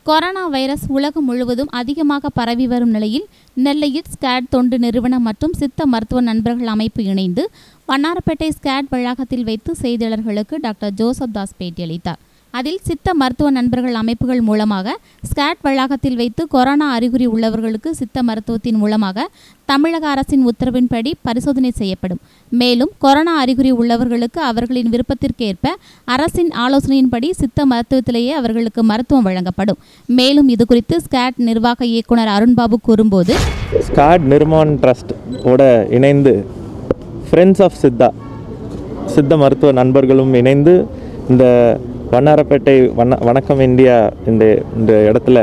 corona virus உலகம் முழுவதும் அதிகமாக பரவி வரும் நிலையில் நெல்லையில் ஸ்கேட் தொண்டு நிறுவனம் மற்றும் சித்த மருத்துவ நண்பர்கள் அமைப்பு இணைந்து வண்ணாரப்பேட்டை ஸ்கேட் வளாகத்தில் வைத்து செய்தியாளர்களுக்கு டாக்டர் ஜோசப் தாஸ் பேட்டியளித்தார் அதில் சித்த மருத்துவ நண்பர்கள் அமைப்புகள் மூலமாக ஸ்கேட் வளாகத்தில் வைத்து கொரோனா அறிகுறி உள்ளவர்களுக்கு சித்த மருத்துவத்தின் மூலமாக தமிழக அரசின் உத்தரவின்படி பரிசோதனை செய்யப்படும் மேலும் கொரோனா அறிகுறி உள்ளவர்களுக்கு அவர்களின் விருப்பத்திற்கேற்ப அரசின் ஆலோசனையின்படி சித்த மருத்துவத்திலேயே அவர்களுக்கு மருத்துவம் வழங்கப்படும் மேலும் இது குறித்து ஸ்கேட் நிர்வாக இயக்குனர் அருண்பாபு கூறும்போது ஸ்காட் நிர்மான் ட்ரஸ்ட் ஓட இணைந்து ஃப்ரெண்ட்ஸ் ஆஃப் சித்தா சித்த மருத்துவ நண்பர்களும் இணைந்து இந்த வண்ணாரப்பேட்டை வண்ண வணக்கம் இந்தியா இந்த இந்த இடத்துல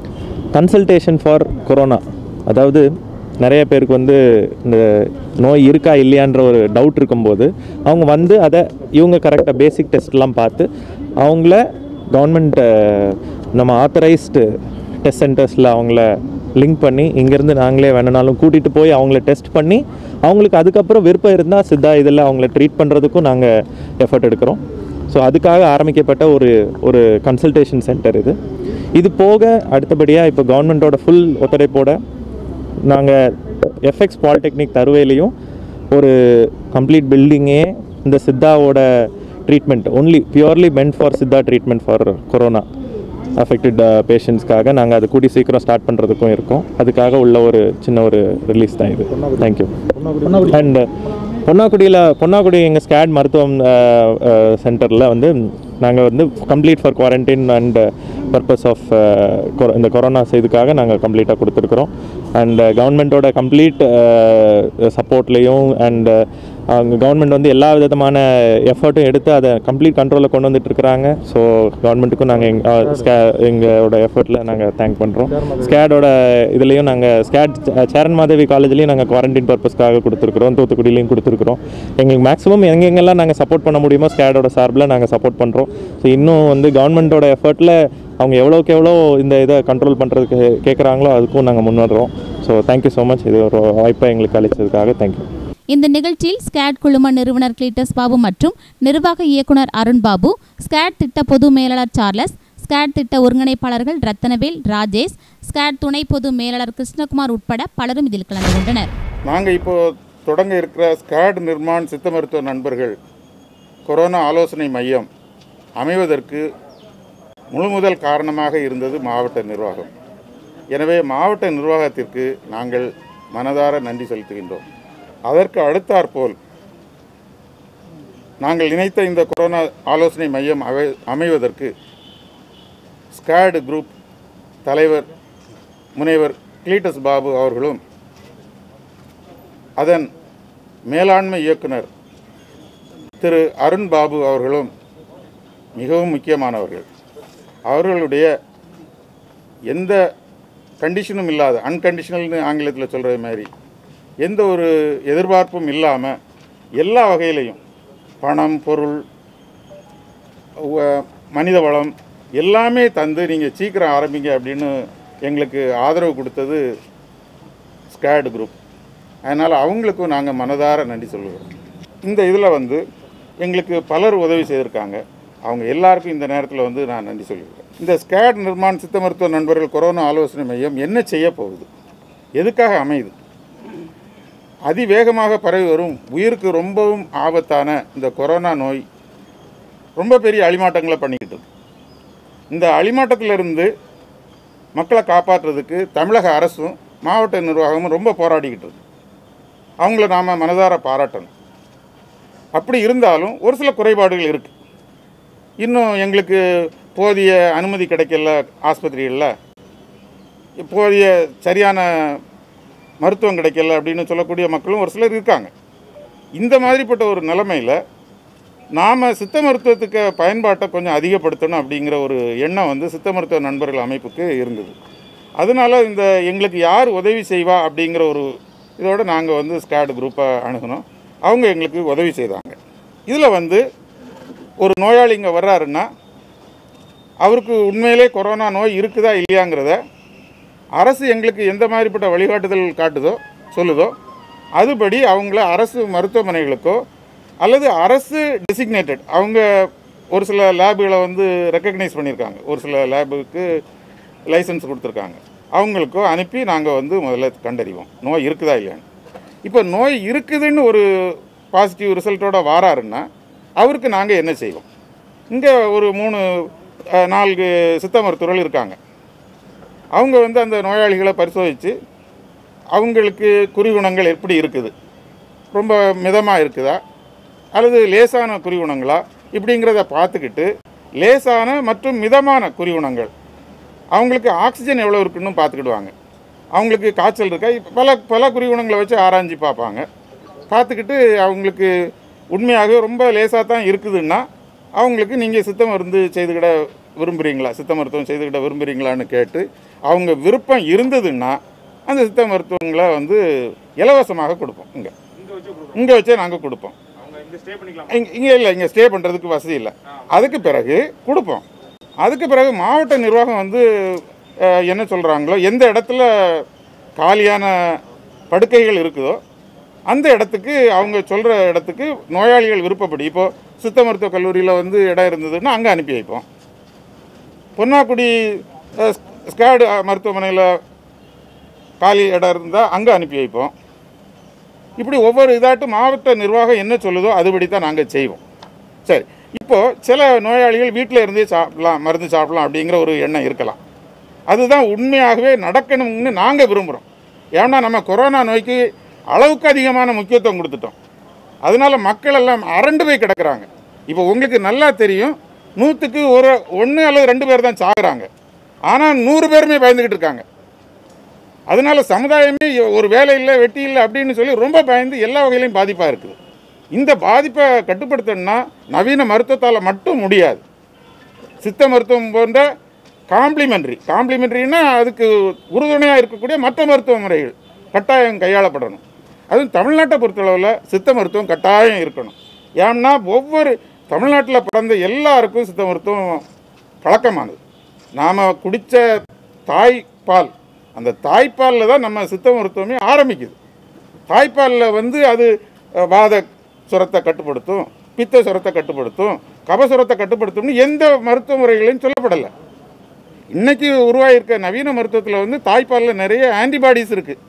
கன்சல்டேஷன் ஃபார் கொரோனா அதாவது நிறைய பேருக்கு வந்து இந்த நோய் இருக்கா இல்லையான்ற ஒரு டவுட் இருக்கும்போது அவங்க வந்து அதை இவங்க கரெக்டாக பேசிக் டெஸ்ட்லாம் பார்த்து அவங்கள கவர்மெண்ட் நம்ம ஆத்தரைஸ்டு டெஸ்ட் சென்டர்ஸில் அவங்கள லிங்க் பண்ணி இங்கேருந்து நாங்களே வேணுனாலும் கூட்டிகிட்டு போய் அவங்கள டெஸ்ட் பண்ணி அவங்களுக்கு அதுக்கப்புறம் விருப்பம் இருந்தால் சித்தா இதில் அவங்கள ட்ரீட் பண்ணுறதுக்கும் நாங்கள் எஃபர்ட் எடுக்கிறோம் ஸோ அதுக்காக ஆரம்பிக்கப்பட்ட ஒரு ஒரு கன்சல்டேஷன் சென்டர் இது இது போக அடுத்தபடியாக இப்போ கவர்மெண்ட்டோட ஃபுல் ஒத்துழைப்போட நாங்கள் எஃப்எக்ஸ் பாலிடெக்னிக் தருவையிலையும் ஒரு கம்ப்ளீட் பில்டிங்கே இந்த சித்தாவோட treatment only purely meant for Siddha treatment for corona affected பேஷண்ட்ஸ்க்காக நாங்கள் அது கூடி சீக்கிரம் ஸ்டார்ட் பண்ணுறதுக்கும் இருக்கோம் அதுக்காக உள்ள ஒரு சின்ன ஒரு ரிலீஸ் தான் இது தேங்க்யூ அண்ட் பொன்னாக்குடியில் பொன்னாக்குடி எங்கள் ஸ்கேட் மருத்துவம் சென்டரில் வந்து நாங்கள் வந்து complete for quarantine and purpose of இந்த கொரோனா இதுக்காக நாங்கள் கம்ப்ளீட்டாக கொடுத்துருக்குறோம் அண்ட் கவர்மெண்ட்டோட கம்ப்ளீட் சப்போர்ட்லேயும் அண்ட் அவங்க கவர்மெண்ட் வந்து எல்லா விதமான எஃபர்ட்டும் எடுத்து அதை கம்ப்ளீட் கண்ட்ரோலில் கொண்டு வந்துட்டு இருக்கிறாங்க ஸோ கவர்மெண்ட்டுக்கும் நாங்கள் எங் ஸ்கே எங்களோட எஃபர்ட்டில் நாங்கள் தேங்க் பண்ணுறோம் ஸ்கேடோட இதுலேயும் நாங்கள் ஸ்கேட் சேரன் மாதவி காலேஜ்லேயும் நாங்கள் குவாரண்டைன் பர்பஸ்க்காக கொடுத்துருக்குறோம் தூத்துக்குடியிலையும் கொடுத்துருக்குறோம் எங்களுக்கு மேக்ஸிமம் எங்கெங்கெல்லாம் நாங்கள் சப்போர்ட் பண்ண முடியுமோ ஸ்கேடோட சார்பில் நாங்கள் சப்போர்ட் பண்ணுறோம் ஸோ இன்னும் வந்து கவர்மெண்ட்டோட எஃபர்ட்டில் அவங்க எவ்வளோக்கு எவ்வளோ இந்த இதை கண்ட்ரோல் பண்ணுறதுக்கு கேட்குறாங்களோ அதுக்கும் நாங்கள் முன்னேறோம் ஸோ தேங்க்யூ ஸோ மச் இது ஒரு வாய்ப்பை எங்களுக்கு அளித்ததுக்காக தேங்க்யூ இந்த நிகழ்ச்சியில் ஸ்கேட் குழும நிறுவனர் கிளீட்டஸ் பாபு மற்றும் நிர்வாக இயக்குனர் அருண் பாபு ஸ்கேட் திட்ட பொது மேலாளர் சார்லஸ் ஸ்கேட் திட்ட ஒருங்கிணைப்பாளர்கள் ரத்தனவேல் ராஜேஷ் ஸ்கேட் துணை பொது மேலாளர் கிருஷ்ணகுமார் உட்பட பலரும் இதில் கலந்து கொண்டனர் நாங்கள் இப்போ தொடங்க இருக்கிற ஸ்கேட் நிர்மாண் சித்த மருத்துவ நண்பர்கள் கொரோனா ஆலோசனை மையம் அமைவதற்கு முழு முதல் காரணமாக இருந்தது மாவட்ட நிர்வாகம் எனவே மாவட்ட நிர்வாகத்திற்கு நாங்கள் மனதார நன்றி செலுத்துகின்றோம் அதற்கு அடுத்தாற்போல் நாங்கள் நினைத்த இந்த கொரோனா ஆலோசனை மையம் அவை அமைவதற்கு ஸ்கேடு குரூப் தலைவர் முனைவர் கிளீட்டஸ் பாபு அவர்களும் அதன் மேலாண்மை இயக்குனர் திரு அருண் பாபு அவர்களும் மிகவும் முக்கியமானவர்கள் அவர்களுடைய எந்த கண்டிஷனும் இல்லாத அன்கண்டிஷனல்னு ஆங்கிலத்தில் சொல்கிற மாதிரி எந்த ஒரு எதிர்பார்ப்பும் இல்லாமல் எல்லா வகையிலையும் பணம் பொருள் உ- மனித வளம் எல்லாமே தந்து நீங்கள் சீக்கிரம் ஆரம்பிங்க அப்படின்னு எங்களுக்கு ஆதரவு கொடுத்தது ஸ்கேட் குரூப் அதனால் அவங்களுக்கும் நாங்கள் மனதார நன்றி சொல்லுகிறோம் இந்த இதில் வந்து எங்களுக்கு பலர் உதவி செய்திருக்காங்க அவங்க எல்லாருக்கும் இந்த நேரத்தில் வந்து நான் நன்றி சொல்லிக்கிறேன் இந்த ஸ்கேட் நிர்மாண் சித்த மருத்துவ நண்பர்கள் கொரோனா ஆலோசனை மையம் என்ன செய்ய போகுது எதுக்காக அமையுது அதிவேகமாக பரவி வரும் உயிருக்கு ரொம்பவும் ஆபத்தான இந்த கொரோனா நோய் ரொம்ப பெரிய அழிமாட்டங்களை பண்ணிக்கிட்டு இருக்கு இந்த அழிமாட்டத்திலிருந்து மக்களை காப்பாற்றுறதுக்கு தமிழக அரசும் மாவட்ட நிர்வாகமும் ரொம்ப போராடிக்கிட்டு இருக்கு அவங்கள நாம் மனதார பாராட்டணும் அப்படி இருந்தாலும் ஒரு சில குறைபாடுகள் இருக்குது இன்னும் எங்களுக்கு போதிய அனுமதி கிடைக்கல ஆஸ்பத்திரிகளில் போதிய சரியான மருத்துவம் கிடைக்கல அப்படின்னு சொல்லக்கூடிய மக்களும் ஒரு சிலர் இருக்காங்க இந்த மாதிரிப்பட்ட ஒரு நிலைமையில் நாம் சித்த மருத்துவத்துக்கு பயன்பாட்டை கொஞ்சம் அதிகப்படுத்தணும் அப்படிங்கிற ஒரு எண்ணம் வந்து சித்த மருத்துவ நண்பர்கள் அமைப்புக்கு இருந்தது அதனால இந்த எங்களுக்கு யார் உதவி செய்வா அப்படிங்கிற ஒரு இதோட நாங்கள் வந்து ஸ்காட் குரூப்பை அணுகுனோம் அவங்க எங்களுக்கு உதவி செய்தாங்க இதில் வந்து ஒரு நோயாளி இங்கே வர்றாருன்னா அவருக்கு உண்மையிலே கொரோனா நோய் இருக்குதா இல்லையாங்கிறத அரசு எங்களுக்கு எந்த மாதிரிப்பட்ட வழிகாட்டுதல் காட்டுதோ சொல்லுதோ அதுபடி அவங்கள அரசு மருத்துவமனைகளுக்கோ அல்லது அரசு டெசிக்னேட்டட் அவங்க ஒரு சில லேபுகளை வந்து ரெக்கக்னைஸ் பண்ணியிருக்காங்க ஒரு சில லேபுக்கு லைசன்ஸ் கொடுத்துருக்காங்க அவங்களுக்கோ அனுப்பி நாங்கள் வந்து முதல்ல கண்டறிவோம் நோய் இருக்குதா இல்லையான்னு இப்போ நோய் இருக்குதுன்னு ஒரு பாசிட்டிவ் ரிசல்ட்டோட வாராருன்னா அவருக்கு நாங்கள் என்ன செய்வோம் இங்கே ஒரு மூணு அஹ், நான்கு சித்த மருத்துவர்கள் இருக்காங்க அவங்க வந்து அந்த நோயாளிகளை பரிசோதித்து அவங்களுக்கு குறிகுணங்கள் எப்படி இருக்குது ரொம்ப மிதமாக இருக்குதா அல்லது லேசான குறிகுணங்களா இப்படிங்கிறத பார்த்துக்கிட்டு லேசான மற்றும் மிதமான குறிகுணங்கள் அவங்களுக்கு ஆக்சிஜன் எவ்வளோ இருக்குன்னு பார்த்துக்கிடுவாங்க அவங்களுக்கு காய்ச்சல் இருக்கா இப்ப பல பல குறிகுணங்களை வச்சு ஆராய்ஞ்சு பார்ப்பாங்க பார்த்துக்கிட்டு அவங்களுக்கு உண்மையாகவே ரொம்ப லேசாக தான் இருக்குதுன்னா அவங்களுக்கு நீங்கள் சித்த மருந்து செய்துக்கிட விரும்புகிறீங்களா சித்த மருத்துவம் செய்துக்கிட விரும்புகிறீங்களான்னு கேட்டு அவங்க விருப்பம் இருந்ததுன்னா அந்த சித்த மருத்துவங்களை வந்து இலவசமாக கொடுப்போம் இங்கே இங்கே வச்சே நாங்கள் கொடுப்போம் இங்க- இங்கே இல்லை இங்கே ஸ்டே பண்ணுறதுக்கு வசதி இல்லை அதுக்கு பிறகு கொடுப்போம் அதுக்கு பிறகு மாவட்ட நிர்வாகம் வந்து அஹ், என்ன சொல்கிறாங்களோ எந்த இடத்துல காலியான படுக்கைகள் இருக்குதோ அந்த இடத்துக்கு அவங்க சொல்கிற இடத்துக்கு நோயாளிகள் விருப்பப்படி இப்போது சித்த மருத்துவக் கல்லூரியில் வந்து இடம் இருந்ததுன்னா அங்கே அனுப்பி வைப்போம் பொன்னாக்குடி அஹ், ஸ்கேடு மருத்துவமனையில் காலி இடம் இருந்தால் அங்கே அனுப்பி வைப்போம் இப்படி ஒவ்வொரு இதாட்டு மாவட்ட நிர்வாகம் என்ன சொல்லுதோ அதுபடி தான் நாங்கள் செய்வோம் சரி இப்போது சில நோயாளிகள் வீட்டில் இருந்தே சாப்பிடலாம் மருந்து சாப்பிடலாம் அப்படிங்கிற ஒரு எண்ணம் இருக்கலாம் அதுதான் உண்மையாகவே நடக்கணும்னு நாங்கள் விரும்புகிறோம் ஏன்னா நம்ம கொரோனா நோய்க்கு அளவுக்கு அதிகமான முக்கியத்துவம் கொடுத்துட்டோம் அதனால மக்கள் எல்லாம் அரண்டு போய் கிடக்குறாங்க இப்போ உங்களுக்கு நல்லா தெரியும் நூற்றுக்கு ஒரு ஒன்று அல்லது ரெண்டு பேர் தான் சாகுறாங்க ஆனால் நூறு பேருமே பயந்துக்கிட்டு இருக்காங்க அதனால சமுதாயமே ஒரு வேலை இல்லை வெட்டி இல்லை அப்படின்னு சொல்லி ரொம்ப பயந்து எல்லா வகையிலையும் பாதிப்பாக இருக்குது இந்த பாதிப்பை கட்டுப்படுத்தணும்னா நவீன மருத்துவத்தால் மட்டும் முடியாது சித்த மருத்துவம் போன்ற காம்ப்ளிமெண்ட்ரி காம்ப்ளிமெண்ட்ரின்னா அதுக்கு உறுதுணையாக இருக்கக்கூடிய மற்ற மருத்துவ முறைகள் கட்டாயம் கையாளப்படணும் அதுவும் தமிழ்நாட்டை பொறுத்தளவில் சித்த மருத்துவம் கட்டாயம் இருக்கணும் ஏன்னா ஒவ்வொரு தமிழ்நாட்டில் பிறந்த எல்லாருக்கும் சித்த மருத்துவம் பழக்கமானது நாம் குடித்த தாய்ப்பால் அந்த தாய்ப்பாலில் தான் நம்ம சித்த மருத்துவமே ஆரம்பிக்குது தாய்ப்பாலில் வந்து அது அஹ், வாத சுரத்தை கட்டுப்படுத்தும் பித்த சுரத்தை கட்டுப்படுத்தும் கபசுரத்தை கட்டுப்படுத்தும்னு எந்த மருத்துவ முறைகளையும் சொல்லப்படலை இன்னைக்கு உருவாகியிருக்க நவீன மருத்துவத்தில் வந்து தாய்ப்பாலில் நிறைய ஆன்டிபாடிஸ் இருக்குது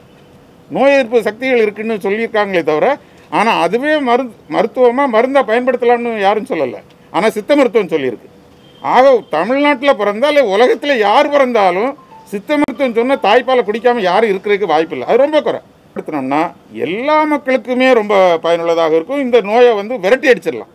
நோய் எதிர்ப்பு சக்திகள் இருக்குன்னு சொல்லியிருக்காங்களே தவிர ஆனால் அதுவே மரு மருத்துவமாக மருந்தாக பயன்படுத்தலாம்னு யாரும் சொல்லலை ஆனால் சித்த மருத்துவம் சொல்லியிருக்கு ஆக தமிழ்நாட்டில் பிறந்தால் உலகத்தில் யார் பிறந்தாலும் சித்த மருத்துவம் சொன்ன தாய்ப்பாலை குடிக்காமல் யாரும் இருக்கிறதுக்கு வாய்ப்பில்லை அது ரொம்ப குறை படுத்தினோம்னா எல்லா மக்களுக்குமே ரொம்ப பயனுள்ளதாக இருக்கும் இந்த நோயை வந்து விரட்டி அடிச்சிடலாம்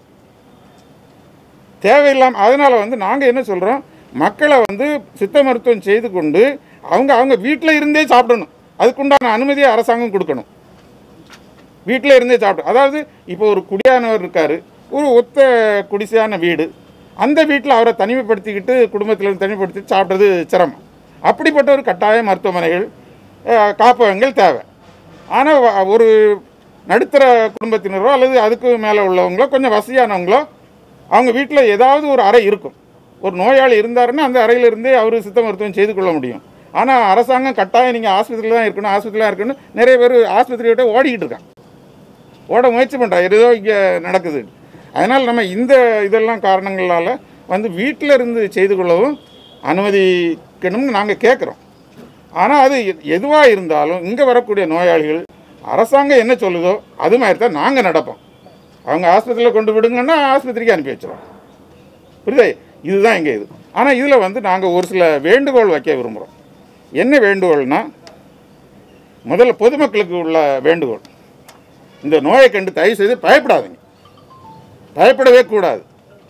தேவையில்லாமல் அதனால் வந்து நாங்கள் என்ன சொல்கிறோம் மக்களை வந்து சித்த மருத்துவம் செய்து கொண்டு அவங்க அவங்க வீட்டில் இருந்தே சாப்பிடணும் அதுக்குண்டான அனுமதியை அரசாங்கம் கொடுக்கணும் வீட்டில் இருந்தே சாப்பிடும் அதாவது இப்போ ஒரு குடியானவர் இருக்கார் ஒரு ஒத்த குடிசையான வீடு அந்த வீட்டில் அவரை தனிமைப்படுத்திக்கிட்டு குடும்பத்தில் தனிமைப்படுத்தி சாப்பிட்றது சிரமம் அப்படிப்பட்ட ஒரு கட்டாய மருத்துவமனைகள் அஹ், காப்பகங்கள் தேவை ஆனால் ஒரு நடுத்தர குடும்பத்தினரோ அல்லது அதுக்கு மேலே உள்ளவங்களோ கொஞ்சம் வசதியானவங்களோ அவங்க வீட்டில் ஏதாவது ஒரு அறை இருக்கும் ஒரு நோயாளி இருந்தாருன்னா அந்த அறையிலிருந்தே அவர் சித்த மருத்துவம் செய்து கொள்ள முடியும் ஆனால் அரசாங்கம் கட்டாயம் நீங்கள் ஆஸ்பத்திரியில் தான் இருக்கணும் ஆஸ்பத்திரியில் தான் இருக்கணும் நிறைய பேர் ஆஸ்பத்திரியை விட்டு ஓடிக்கிட்டு இருக்காங்க ஓட முயற்சி பண்ணுறா ஏதோ இங்கே நடக்குது அதனால் நம்ம இந்த இதெல்லாம் காரணங்களால் வந்து வீட்டில் இருந்து செய்து கொள்ளவும் அனுமதிக்கணும்னு நாங்கள் கேட்குறோம் ஆனால் அது எதுவாக இருந்தாலும் இங்கே வரக்கூடிய நோயாளிகள் அரசாங்கம் என்ன சொல்லுதோ அது மாதிரி தான் நாங்கள் நடப்போம் அவங்க ஆஸ்பத்திரியில் கொண்டு விடுங்கன்னா ஆஸ்பத்திரிக்கு அனுப்பி வச்சிடும் புரியுதா இதுதான் எங்கள் இது ஆனால் இதில் வந்து நாங்கள் ஒரு சில வேண்டுகோள் வைக்க விரும்புகிறோம் என்ன வேண்டுகோள்னா முதல்ல பொதுமக்களுக்கு உள்ள வேண்டுகோள் இந்த நோயை கண்டு தயவு செய்து பயப்படாதீங்க பயப்படவே கூடாது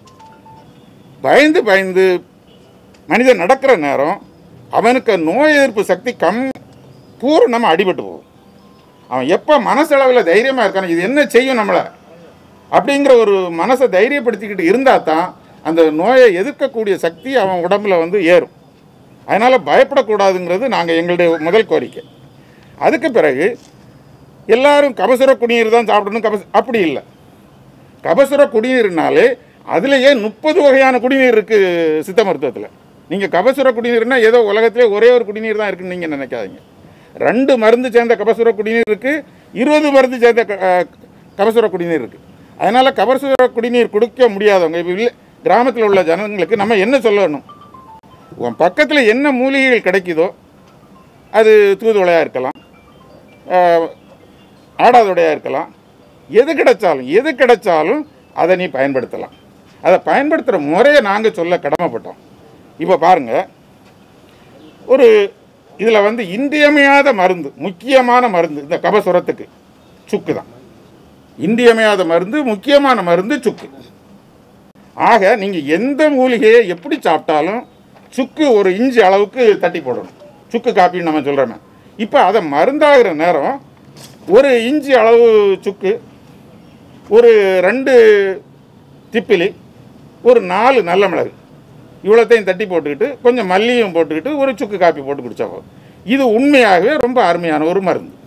பயந்து பயந்து மனிதன் நடக்கிற நேரம் அவனுக்கு நோய் எதிர்ப்பு சக்தி கம் பூரணமாக அடிபட்டு போகும் அவன் எப்போ மனசளவில் தைரியமாக இருக்கானோ இது என்ன செய்யும் நம்மளை அப்படிங்கிற ஒரு மனசை தைரியப்படுத்திக்கிட்டு இருந்தால் தான் அந்த நோயை எதிர்க்கக்கூடிய சக்தி அவன் உடம்புல வந்து ஏறும் அதனால் பயப்படக்கூடாதுங்கிறது நாங்கள் எங்களுடைய முதல் கோரிக்கை அதுக்கு பிறகு எல்லாரும் கபசுர குடிநீர் தான் சாப்பிடணும் கபச அப்படி இல்லை கபசுர குடிநீர்னாலே அதுலேயே முப்பது வகையான குடிநீர் இருக்குது சித்த மருத்துவத்தில் நீங்கள் கபசுர குடிநீர்னா ஏதோ உலகத்திலே ஒரே ஒரு குடிநீர் தான் இருக்குன்னு நீங்கள் நினைக்காதீங்க ரெண்டு மருந்து சேர்ந்த கபசுர குடிநீர் இருக்குது இருபது மருந்து சேர்ந்த க- அஹ், கபசுர குடிநீர் இருக்குது அதனால் கபசுர குடிநீர் குடிக்க முடியாதவங்க இப்போ இல்லை கிராமத்தில் உள்ள ஜனங்களுக்கு நம்ம என்ன சொல்லணும் உன் பக்கத்தில் என்ன மூலிகைகள் கிடைக்குதோ அது தூதுவளையாக இருக்கலாம் ஆஹ், ஆடாதொடையாக இருக்கலாம் எது கிடைச்சாலும் எது கிடைச்சாலும் அதை நீ பயன்படுத்தலாம் அதை பயன்படுத்துகிற முறையை நாங்கள் சொல்ல கடமைப்பட்டோம் இப்போ பாருங்கள் ஒரு இதில் வந்து இன்றியமையாத மருந்து முக்கியமான மருந்து இந்த கபசுரத்துக்கு சுக்கு தான் இன்றியமையாத மருந்து முக்கியமான மருந்து சுக்கு ஆக நீங்கள் எந்த மூலிகையை எப்படி சாப்பிட்டாலும் சுக்கு ஒரு இஞ்சி அளவுக்கு தட்டி போடணும் சுக்கு காப்பின்னு நம்ம சொல்கிறோமே இப்போ அதை மருந்தாகிற நேரம் ஒரு இஞ்சி அளவு சுக்கு ஒரு ரெண்டு திப்பிலி ஒரு நாலு நல்ல மிளகு இவ்வளோத்தையும் தட்டி போட்டுக்கிட்டு கொஞ்சம் மல்லியும் போட்டுக்கிட்டு ஒரு சுக்கு காப்பி போட்டு குடிச்சா போதும் இது உண்மையாகவே ரொம்ப அருமையான ஒரு மருந்து